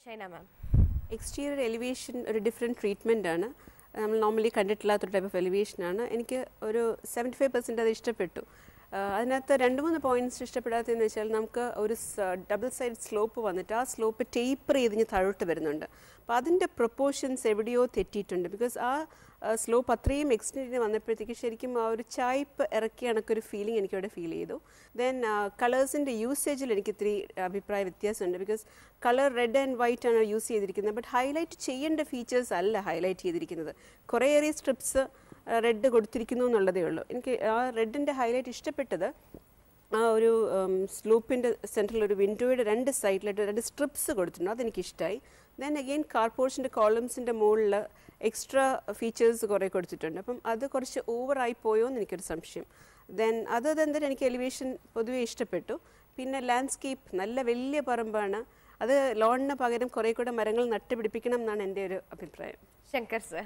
Shaina ma'am exterior elevation ഒരു different treatment ആണ് നമ്മൾ നോർമലി കണ്ടിട്ടില്ലാത്തൊരു ടൈപ്പ് ഓഫ് എലിവേഷൻ ആണ് എനിക്ക് ഒരു സെവൻറ്റി ഫൈവ് പെർസെൻറ്റ് അത് ഇഷ്ടപ്പെട്ടു ആ, അതിനകത്ത് രണ്ട് മൂന്ന് പോയിന്റ്സ് ഇഷ്ടപ്പെടാത്തതെന്ന് വെച്ചാൽ നമുക്ക് ഒരു ഡബിൾ സൈഡ് സ്ലോപ്പ് വന്നിട്ട് ആ സ്ലോപ്പ് ടേപ്പർ ചെയ്തിഞ്ഞ് താഴോട്ട് വരുന്നുണ്ട് അപ്പോൾ അതിൻ്റെ പ്രൊപ്പോർഷൻസ് എവിടെയോ തെറ്റിയിട്ടുണ്ട് ബിക്കോസ് ആ സ്ലോപ്പ് അത്രയും എക്സ്റ്റെൻഡിന് വന്നപ്പോഴത്തേക്ക് ശരിക്കും ആ ഒരു ചായ്പ് ഇറക്കിയ കണക്കൊരു ഫീലിംഗ് എനിക്കവിടെ ഫീൽ ചെയ്തു ദെൻ കളേഴ്സിൻ്റെ യൂസേജിൽ എനിക്ക് ഇത്തിരി അഭിപ്രായ വ്യത്യാസമുണ്ട് because colour red and white ആണ് യൂസ് ചെയ്തിരിക്കുന്നത് ബട്ട് ഹൈലൈറ്റ് ചെയ്യേണ്ട ഫീച്ചേഴ്സ് അല്ല ഹൈലൈറ്റ് ചെയ്തിരിക്കുന്നത് കുറേയേറെ സ്ട്രിപ്സ് റെഡ് കൊടുത്തിരിക്കുന്നു എന്നുള്ളതേ ഉള്ളൂ എനിക്ക് ആ റെഡിൻ്റെ ഹൈലൈറ്റ് ഇഷ്ടപ്പെട്ടത് ആ ഒരു സ്ലൂപ്പിൻ്റെ സെൻറ്ററിൽ ഒരു വിൻഡോയുടെ രണ്ട് സൈഡിലായിട്ട് രണ്ട് സ്ട്രിപ്സ് കൊടുത്തിട്ടുണ്ട് അതെനിക്ക് ഇഷ്ടമായി ദെൻ അഗെയിൻ കാർപോർട്സിൻ്റെ കോളംസിൻ്റെ മുകളിൽ എക്സ്ട്രാ ഫീച്ചേഴ്സ് കുറേ കൊടുത്തിട്ടുണ്ട് അപ്പം അത് കുറച്ച് ഓവറായി പോയോ എന്ന് എനിക്കൊരു സംശയം ദെൻ അത് തന്നെ എനിക്ക് എലിവേഷൻ പൊതുവേ ഇഷ്ടപ്പെട്ടു പിന്നെ ലാൻഡ്സ്കേപ്പ് നല്ല വലിയ പറമ്പാണ് അത് ലോണിന് പകരം കുറേ കൂടെ മരങ്ങൾ നട്ടുപിടിപ്പിക്കണം എന്നാണ് എൻ്റെ ഒരു അഭിപ്രായം ശങ്കർ സർ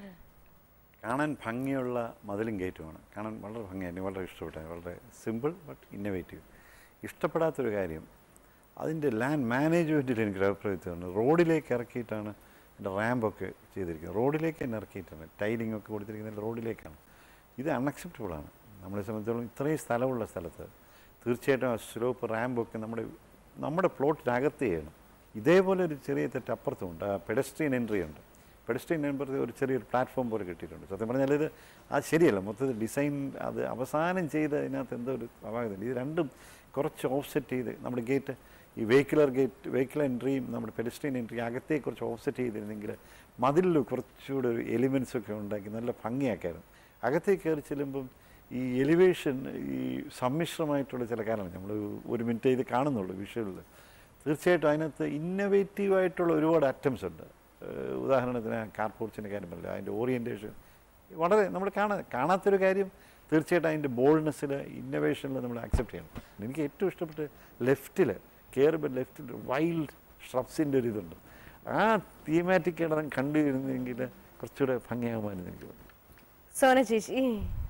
കാണാൻ ഭംഗിയുള്ള മതിലും ഗേറ്റുമാണ് കാണാൻ വളരെ ഭംഗിയായി എനിക്ക് വളരെ ഇഷ്ടപ്പെട്ടു വളരെ സിമ്പിൾ ബട്ട് ഇന്നോവേറ്റീവ് ഇഷ്ടപ്പെടാത്തൊരു കാര്യം അതിൻ്റെ ലാൻഡ് മാനേജ്മെൻറ്റിൽ എനിക്കൊരു അഭിപ്രായത്തിലുണ്ട് റോഡിലേക്ക് ഇറക്കിയിട്ടാണ് എൻ്റെ റാമ്പൊക്കെ ചെയ്തിരിക്കുന്നത് റോഡിലേക്ക് തന്നെ ഇറക്കിയിട്ടാണ് ടൈലിംഗ് ഒക്കെ കൊടുത്തിരിക്കുന്നത് റോഡിലേക്കാണ് ഇത് അൺഅക്സെപ്റ്റബിൾ ആണ് നമ്മളെ സംബന്ധിച്ചിടത്തോളം ഇത്രയും സ്ഥലമുള്ള സ്ഥലത്ത് തീർച്ചയായിട്ടും ആ സ്ലോപ്പ് റാമ്പൊക്കെ നമ്മുടെ നമ്മുടെ പ്ലോട്ടിനകത്ത് ചെയ്യണം ഇതേപോലെ ഒരു ചെറിയ തെറ്റ് അപ്പുറത്തുമുണ്ട് ആ പെഡസ്ട്രിയൻ എൻട്രി ഉണ്ട് പെഡസ്ട്രിയൻ എൻട്രി ഒരു ചെറിയൊരു പ്ലാറ്റ്ഫോം പോലെ കിട്ടിയിട്ടുണ്ട് സത്യം പറഞ്ഞാൽ ഇത് അത് ശരിയല്ല മൊത്തത്തിൽ ഡിസൈൻ അത് അവസാനം ചെയ്ത് അതിനകത്ത് എന്തോ ഒരു അപാകതയുണ്ട് ഇത് രണ്ടും കുറച്ച് ഓഫ്സെറ്റ് ചെയ്ത് നമ്മുടെ ഗേറ്റ് ഈ വെഹിക്കുലർ ഗേറ്റ് വെഹിക്കുലർ എൻട്രിയും നമ്മുടെ പെഡസ്ട്രിയൻ എൻട്രി അകത്തേക്ക് കുറച്ച് ഓഫ്സെറ്റ് ചെയ്തിരുന്നെങ്കിൽ മതിലിൽ കുറച്ചുകൂടെ ഒരു എലിമെൻസ് ഒക്കെ ഉണ്ടാക്കി നല്ല ഭംഗിയാക്കായിരുന്നു അകത്തേക്ക് കയറി ചെല്ലുമ്പം ഈ എലിവേഷൻ ഈ സമ്മിശ്രമായിട്ടുള്ള ചില കാരണം നമ്മൾ ഒരു മിനിറ്റ് ഇത് കാണുന്നുള്ളൂ വിഷ്വലിൽ തീർച്ചയായിട്ടും അതിനകത്ത് ഇന്നവേറ്റീവ് ആയിട്ടുള്ള ഒരുപാട് അറ്റംസ് ഉണ്ട് ഏഹ് ഉദാഹരണത്തിന് കാർപോർട്സിൻ്റെ കാര്യം പറയില്ല അതിൻ്റെ ഓറിയൻറ്റേഷൻ വളരെ നമ്മൾ കാണാ കാണാത്തൊരു കാര്യം തീർച്ചയായിട്ടും അതിൻ്റെ ബോൾഡ്നെസ്സിൽ ഇന്നവേഷനിൽ നമ്മൾ അക്സെപ്റ്റ് ചെയ്യണം എനിക്ക് ഏറ്റവും ഇഷ്ടപ്പെട്ട് ലെഫ്റ്റിൽ കയറുമ്പോൾ ലെഫ്റ്റിൽ വൈൽഡ് ഷ്രബ്സിൻ്റെ ഒരു ഇതുണ്ട് ആ തീമാറ്റിക് ഇടം കണ്ടുവരുന്നെങ്കിൽ കുറച്ചുകൂടെ ഭംഗിയാകുമായിരുന്നു എനിക്ക് തോന്നുന്നു സോന ചേച്ചി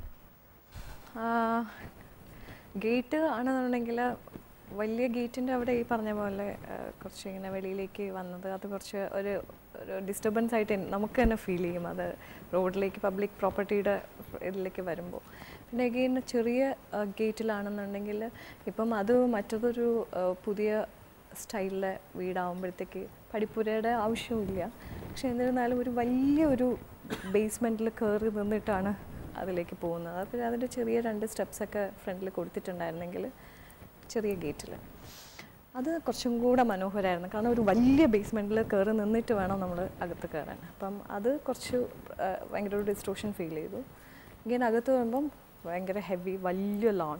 ഗേറ്റ് ആണെന്നുണ്ടെങ്കിൽ വലിയ ഗേറ്റിൻ്റെ അവിടെ ഈ പറഞ്ഞ പോലെ ആ, കുറച്ച് ഇങ്ങനെ വെളിയിലേക്ക് വന്നത് അത് കുറച്ച് ഒരു ഒരു ഡിസ്റ്റർബൻസ് ആയിട്ട് എൻ- നമുക്ക് തന്നെ ഫീൽ ചെയ്യും അത് റോഡിലേക്ക് പബ്ലിക് പ്രോപ്പർട്ടിയുടെ ഇതിലേക്ക് വരുമ്പോൾ പിന്നെ അഗെയിൻ ചെറിയ ഗേറ്റിലാണെന്നുണ്ടെങ്കിൽ ഇപ്പം അത് മറ്റതൊരു ആ, പുതിയ സ്റ്റൈലിലെ വീടാകുമ്പോഴത്തേക്ക് പടിപ്പുരയുടെ ആവശ്യമില്ല പക്ഷെ എന്നിരുന്നാലും ഒരു വലിയ ഒരു ബേസ്മെൻറ്റിൽ കയറി നിന്നിട്ടാണ് അതിലേക്ക് പോകുന്നത് അത് പിന്നെ അതിൻ്റെ ചെറിയ രണ്ട് സ്റ്റെപ്സൊക്കെ ഫ്രണ്ടിൽ കൊടുത്തിട്ടുണ്ടായിരുന്നെങ്കിൽ ചെറിയ ഗേറ്റിൽ അത് കുറച്ചും കൂടെ മനോഹരമായിരുന്നു കാരണം ഒരു വലിയ ബേസ്മെൻറ്റിൽ കയറി നിന്നിട്ട് വേണം നമ്മൾ അകത്ത് കയറാൻ അപ്പം അത് കുറച്ച് ആ, ഭയങ്കര ഒരു ഡിസ്ട്രോഷൻ ഫീൽ ചെയ്തു ഇങ്ങനെ അകത്ത് വരുമ്പം ഭയങ്കര ഹെവി വലിയ ലോൺ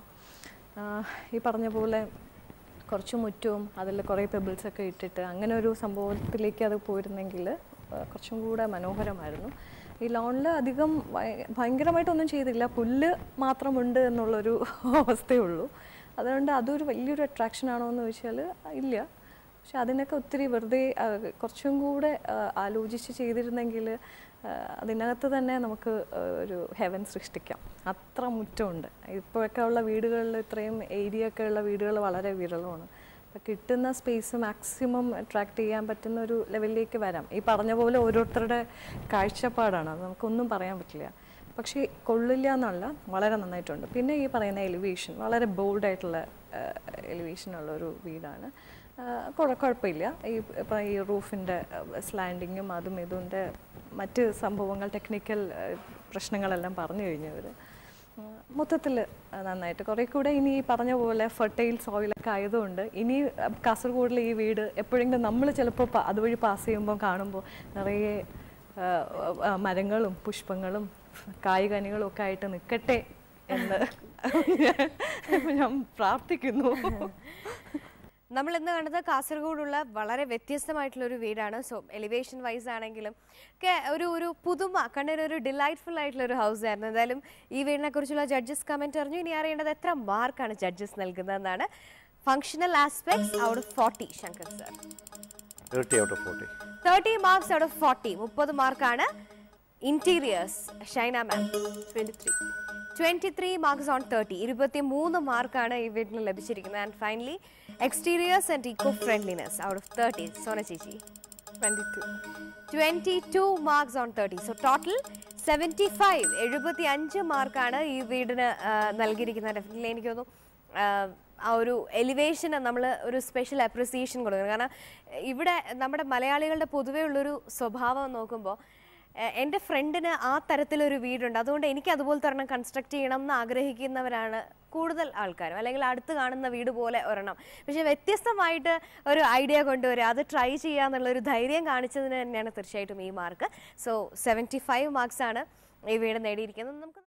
ഈ പറഞ്ഞ പോലെ കുറച്ച് മുറ്റവും അതിൽ കുറേ പെബിൾസ് ഒക്കെ ഇട്ടിട്ട് അങ്ങനെ ഒരു സംഭവത്തിലേക്ക് അത് പോയിരുന്നെങ്കിൽ കുറച്ചും കൂടെ മനോഹരമായിരുന്നു ഈ ലോണിൽ അധികം ഭയ- ഭയങ്കരമായിട്ടൊന്നും ചെയ്തില്ല പുല്ല് മാത്രമുണ്ട് എന്നുള്ളൊരു അവസ്ഥയേ ഉള്ളൂ അതുകൊണ്ട് അതൊരു വലിയൊരു അട്രാക്ഷൻ ആണോ എന്ന് ചോദിച്ചാൽ ഇല്ല പക്ഷെ അതിനൊക്കെ ഒത്തിരി വെറുതെ ആ, കുറച്ചും കൂടെ ആ, ആലോചിച്ച് ചെയ്തിരുന്നെങ്കിൽ ആ, അതിനകത്ത് തന്നെ നമുക്ക് ആ, ഒരു ഹെവൻ സൃഷ്ടിക്കാം അത്ര മുറ്റമുണ്ട് ഇപ്പോഴൊക്കെ ഉള്ള വീടുകളിൽ ഇത്രയും ഏരിയ ഒക്കെ ഉള്ള വീടുകൾ വളരെ വിരളമാണ് അപ്പോൾ കിട്ടുന്ന സ്പേസ് മാക്സിമം അട്രാക്ട് ചെയ്യാൻ പറ്റുന്ന ഒരു ലെവലിലേക്ക് വരാം ഈ പറഞ്ഞ പോലെ ഓരോരുത്തരുടെ കാഴ്ചപ്പാടാണ് അത് നമുക്കൊന്നും പറയാൻ പറ്റില്ല പക്ഷേ കൊള്ളില്ല എന്നല്ല വളരെ നന്നായിട്ടുണ്ട് പിന്നെ ഈ പറയുന്ന എലിവേഷൻ വളരെ ബോൾഡായിട്ടുള്ള എലിവേഷനുള്ള ഒരു വീടാണ് ആ, കുഴ- കുഴപ്പമില്ല ഈ ഇപ്പം ഈ റൂഫിൻ്റെ സ്ലാൻഡിങ്ങും അതും ഇതിൻ്റെ മറ്റ് സംഭവങ്ങൾ ടെക്നിക്കൽ പ്രശ്നങ്ങളെല്ലാം പറഞ്ഞു കഴിഞ്ഞവർ മൊത്തത്തിൽ നന്നായിട്ട് കുറേ കൂടെ ഇനി ഈ പറഞ്ഞ പോലെ ഫെർട്ടൈൽ സോയിലൊക്കെ ആയതുകൊണ്ട് ഇനി അഹ് കാസർഗോഡിലെ ഈ വീട് എപ്പോഴെങ്കിലും നമ്മൾ ചിലപ്പോൾ പ- അതുവഴി പാസ് ചെയ്യുമ്പോൾ കാണുമ്പോൾ നിറയെ ആ, ആ, മരങ്ങളും പുഷ്പങ്ങളും കായ്കനികളും ഒക്കെ ആയിട്ട് നിൽക്കട്ടെ എന്ന് ഞാൻ പ്രാർത്ഥിക്കുന്നു നമ്മൾ ഇന്ന് കണ്ടത് കാസർഗോഡുള്ള വളരെ വ്യത്യസ്തമായിട്ടുള്ള ഒരു വീടാണ് സോ എലിവേഷൻ വൈസ് ആണെങ്കിലും ഒക്കെ ഒരു ഒരു പുതുമ കണ്ണിന് ഒരു ഡിലൈറ്റ്ഫുൾ ആയിട്ടുള്ള ഒരു ഹൗസ് ആയിരുന്നു എന്തായാലും ഈ വീടിനെ കുറിച്ചുള്ള ജഡ്ജസ് കമന്റ് അറിഞ്ഞു ഇനി അറിയേണ്ടത് എത്ര മാർക്കാണ് ജഡ്ജസ് നൽകുന്നതെന്നാണ് functional aspects out of forty Shankar sir thirty out of forty thirty marks out of forty മുപ്പത് മാർക്കാണ് interiors Shaina ma'am twenty three twenty three marks on thirty ഇരുപത്തി മൂന്ന് മാർക്കാണ് ഈ വീട്ടിന് ലഭിച്ചിരിക്കുന്നത് and finally exteriors and eco friendliness out of thirty Sona ചേച്ചി twenty two twenty two marks on thirty so total seventy five എഴുപത്തി അഞ്ച് മാർക്കാണ് ഈ വീടിന് ആ, നൽകിയിരിക്കുന്നത് ഡെഫിനറ്റ്ലി എനിക്ക് തോന്നുന്നു ആ, ആ ഒരു എലിവേഷന് നമ്മൾ ഒരു സ്പെഷ്യൽ അപ്രിസിയേഷൻ കൊടുക്കണം കാരണം ഇവിടെ നമ്മുടെ മലയാളികളുടെ പൊതുവേ ഉള്ളൊരു സ്വഭാവം നോക്കുമ്പോൾ എ- എൻ്റെ ഫ്രണ്ടിന് ആ തരത്തിലൊരു വീടുണ്ട് അതുകൊണ്ട് എനിക്ക് അതുപോലത്തെ ഒരെണ്ണം കൺസ്ട്രക്ട് ചെയ്യണം എന്ന് ആഗ്രഹിക്കുന്നവരാണ് കൂടുതൽ ആൾക്കാരും അല്ലെങ്കിൽ അടുത്ത് കാണുന്ന വീട് പോലെ ഒരെണ്ണം പക്ഷേ വ്യത്യസ്തമായിട്ട് ഒരു ഐഡിയ കൊണ്ടുവരിക അത് ട്രൈ ചെയ്യുക എന്നുള്ള ഒരു ധൈര്യം കാണിച്ചതിന് തന്നെയാണ് തീർച്ചയായിട്ടും ഈ mark so seventy five marks ആണ് ഈ വീട് നേടിയിരിക്കുന്നത് നമുക്ക്